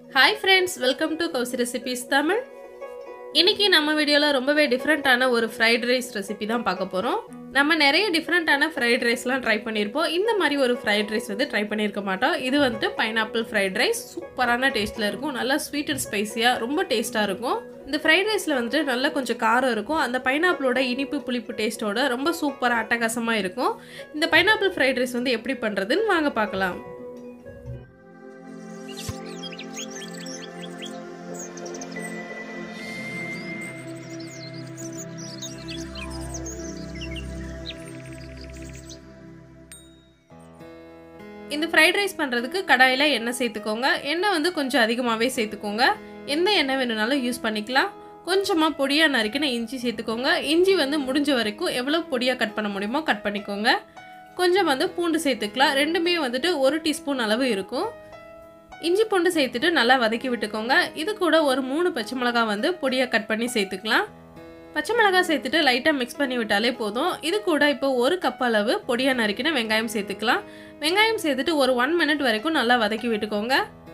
hi friends welcome to Kousi recipes Tamil இன்னைக்கு நம்ம வீடியோவில் ரொம்பவே டிஃப்ரெண்ட்டான ஒரு ஃப்ரைட் ரைஸ் ரெசிபி தான் பார்க்க போகிறோம் நம்ம நிறைய டிஃப்ரெண்ட்டான ஃப்ரைட் ரைஸ்லாம் ட்ரை பண்ணியிருப்போம் இந்த மாதிரி ஒரு ஃப்ரைட் ரைஸ் வந்து ட்ரை பண்ணியிருக்க மாட்டோம் இது வந்துட்டு பைனாப்பிள் ஃப்ரைட் ரைஸ் சூப்பரான டேஸ்ட்டில் இருக்கும் நல்லா ஸ்வீட் அண்ட் ஸ்பைஸியாக ரொம்ப டேஸ்ட்டாக இருக்கும் இந்த ஃப்ரைட் ரைஸில் வந்துட்டு நல்லா கொஞ்சம் காரம் இருக்கும் அந்த பைனாப்பிளோட இனிப்பு புளிப்பு டேஸ்ட்டோட ரொம்ப சூப்பராக அட்டகாசமாக இருக்கும் இந்த பைனாப்பிள் ஃப்ரைட் ரைஸ் வந்து எப்படி பண்ணுறதுன்னு வாங்க பார்க்கலாம் இந்த ஃப்ரைட் ரைஸ் பண்ணுறதுக்கு கடாயில் எண்ணெய் சேர்த்துக்கோங்க எண்ணெய் வந்து கொஞ்சம் அதிகமாகவே சேர்த்துக்கோங்க எந்த எண்ணெய் வேணும்னாலும் யூஸ் பண்ணிக்கலாம் கொஞ்சமாக பொடியாக நறுக்கின இஞ்சி சேர்த்துக்கோங்க இஞ்சி வந்து முடிஞ்ச வரைக்கும் எவ்வளோ பொடியாக கட் பண்ண முடியுமோ கட் பண்ணிக்கோங்க கொஞ்சம் வந்து பூண்டு சேர்த்துக்கலாம் ரெண்டுமே வந்துட்டு ஒரு டீஸ்பூன் அளவு இருக்கும் இஞ்சி பூண்டு சேர்த்துட்டு நல்லா வதக்கி விட்டுக்கோங்க இது கூட ஒரு மூணு பச்சை மிளகா வந்து பொடியாக கட் பண்ணி சேர்த்துக்கலாம் பச்சை மிளகாய் சேர்த்துட்டு லைட்டாக மிக்ஸ் பண்ணி விட்டாலே போதும் இது கூட இப்போ ஒரு கப் அளவு பொடியாக நறுக்கின வெங்காயம் சேர்த்துக்கலாம் வெங்காயம் சேர்த்துட்டு ஒரு ஒன் மினிட் வரைக்கும் நல்லா வதக்கி விட்டுக்கோங்க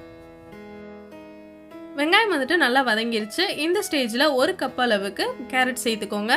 வெங்காயம் வந்துட்டு நல்லா வதங்கிருச்சு இந்த ஸ்டேஜில் ஒரு கப் அளவுக்கு கேரட் சேர்த்துக்கோங்க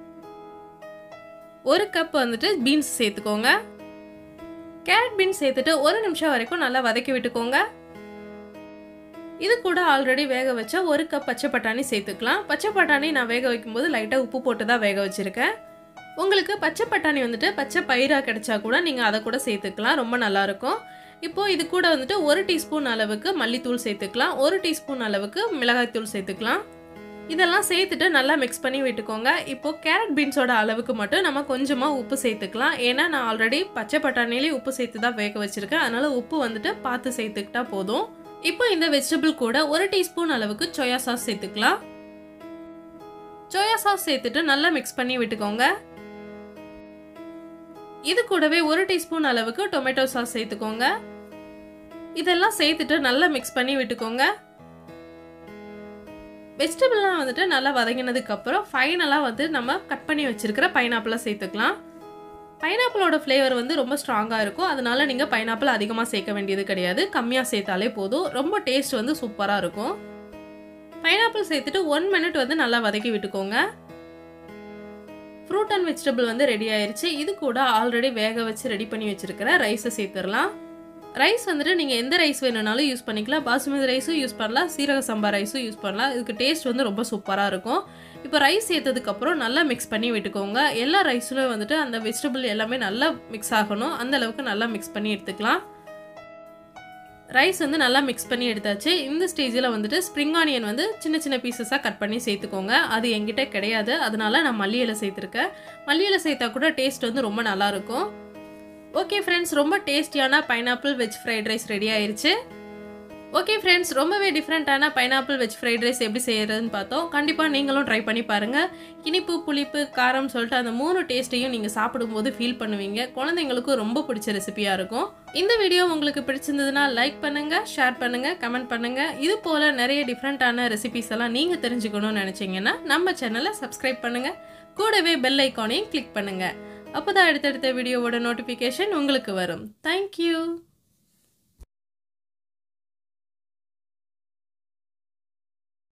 ஒரு கப் வந்துட்டு பீன்ஸ் சேர்த்துக்கோங்க கேரட் பீன்ஸ் சேர்த்துட்டு ஒரு நிமிஷம் வரைக்கும் நல்லா வதக்கி விட்டுக்கோங்க இது கூட ஆல்ரெடி வேக வச்ச ஒரு கப் பச்சை பட்டாணி சேர்த்துக்கலாம் பச்சை பட்டாணி நான் வேக வைக்கும்போது லைட்டாக உப்பு போட்டு தான் வேக வச்சுருக்கேன் உங்களுக்கு பச்சை பட்டாணி வந்துட்டு பச்சை பயிராக கிடைச்சா கூட நீங்கள் அதை கூட சேர்த்துக்கலாம் ரொம்ப நல்லாயிருக்கும் இப்போது இது கூட வந்துட்டு ஒரு டீஸ்பூன் அளவுக்கு மல்லித்தூள் சேர்த்துக்கலாம் ஒரு டீஸ்பூன் அளவுக்கு மிளகாய்த்தூள் சேர்த்துக்கலாம் இதெல்லாம் சேர்த்துட்டு நல்லா மிக்ஸ் பண்ணி விட்டுக்கோங்க இப்போது கேரட் பீன்ஸோட அளவுக்கு மட்டும் நம்ம கொஞ்சமாக உப்பு சேர்த்துக்கலாம் ஏன்னா நான் ஆல்ரெடி பச்சை பட்டாணிலேயே உப்பு சேர்த்து தான் வேக வச்சுருக்கேன் அதனால் உப்பு வந்துட்டு பார்த்து சேர்த்துக்கிட்டா போதும் இப்போ இந்த வெஜிடபிள் கூட ஒரு டீஸ்பூன் அளவுக்கு சோயா சாஸ் சேர்த்துக்கலாம் சோயா சாஸ் சேர்த்துட்டு நல்லா மிக்ஸ் பண்ணி விட்டுக்கோங்க இது கூடவே ஒரு டீஸ்பூன் அளவுக்கு டொமேட்டோ சாஸ் சேர்த்துக்கோங்க இதெல்லாம் சேர்த்துட்டு நல்லா மிக்ஸ் பண்ணி விட்டுக்கோங்க வெஜிடபிள்லாம் வந்துட்டு நல்லா வதங்கினதுக்கு அப்புறம் ஃபைனலாக வந்து நம்ம கட் பண்ணி வச்சிருக்கிற பைனாப்பிளை சேர்த்துக்கலாம் பைனாப்பிளோட ஃப்ளேவர் வந்து ரொம்ப ஸ்ட்ராங்காக இருக்கும் அதனால நீங்கள் பைனாப்பிள் அதிகமாக சேர்க்க வேண்டியது கிடையாது கம்மியாக சேர்த்தாலே போதும் ரொம்ப டேஸ்ட் வந்து சூப்பராக இருக்கும் பைனாப்பிள் சேர்த்துட்டு ஒன் மினிட் வந்து நல்லா வதக்கி விட்டுக்கோங்க ஃப்ரூட் அண்ட் வெஜிடபிள் வந்து ரெடி ஆயிருச்சு இது கூட ஆல்ரெடி வேக வச்சு ரெடி பண்ணி வச்சிருக்கிற ரைஸை சேர்த்துடலாம் ரைஸ் வந்துட்டு நீங்கள் எந்த ரைஸ் வேணும்னாலும் யூஸ் பண்ணிக்கலாம் பாசுமதி ரைஸும் யூஸ் பண்ணலாம் சீரக சம்பா ரைஸும் யூஸ் பண்ணலாம் இதுக்கு டேஸ்ட் வந்து ரொம்ப சூப்பராக இருக்கும் இப்போ ரைஸ் சேர்த்ததுக்கப்புறம் நல்லா மிக்ஸ் பண்ணி விட்டுக்கோங்க எல்லா ரைஸ்லையும் வந்துட்டு அந்த வெஜிடபிள் எல்லாமே நல்லா மிக்ஸ் ஆகணும் அந்த அளவுக்கு நல்லா மிக்ஸ் பண்ணி எடுத்துக்கலாம் ரைஸ் வந்து நல்லா மிக்ஸ் பண்ணி எடுத்தாச்சு இந்த ஸ்டேஜில் வந்துட்டு ஸ்ப்ரிங் ஆனியன் வந்து சின்ன சின்ன பீசஸாக கட் பண்ணி சேர்த்துக்கோங்க அது எங்கிட்ட கிடையாது அதனால நான் மல்லி இலை சேர்த்துருக்கேன் மல்லி இலை சேர்த்தா கூட டேஸ்ட் வந்து ரொம்ப நல்லாயிருக்கும் ஓகே ஃப்ரெண்ட்ஸ் ரொம்ப டேஸ்டியான pineapple veg fried rice ready ஆயிருச்சு ஓகே ஃப்ரெண்ட்ஸ் ரொம்பவே டிஃப்ரெண்ட்டான பைனாப்பிள் வெஜ் ஃப்ரைட் ரைஸ் எப்படி செய்யறதுன்னு பார்த்தோம் கண்டிப்பாக நீங்களும் ட்ரை பண்ணி பாருங்கள் இனிப்பு புளிப்பு காரம் சொல்லிட்டு அந்த மூணு டேஸ்ட்டையும் நீங்கள் சாப்பிடும்போது ஃபீல் பண்ணுவீங்க குழந்தைங்களுக்கும் ரொம்ப பிடிச்ச ரெசிபியாக இருக்கும் இந்த வீடியோ உங்களுக்கு பிடிச்சிருந்ததுன்னா லைக் பண்ணுங்கள் ஷேர் பண்ணுங்கள் கமெண்ட் பண்ணுங்கள் இது போல் நிறைய டிஃப்ரெண்ட்டான ரெசிபிஸ் எல்லாம் நீங்கள் தெரிஞ்சுக்கணும்னு நினச்சிங்கன்னா நம்ம சேனலை சப்ஸ்கிரைப் பண்ணுங்கள் கூடவே பெல் ஐக்கானையும் கிளிக் பண்ணுங்கள் அப்போ தான் அடுத்தடுத்த வீடியோவோட நோட்டிஃபிகேஷன் உங்களுக்கு வரும் தேங்க்யூ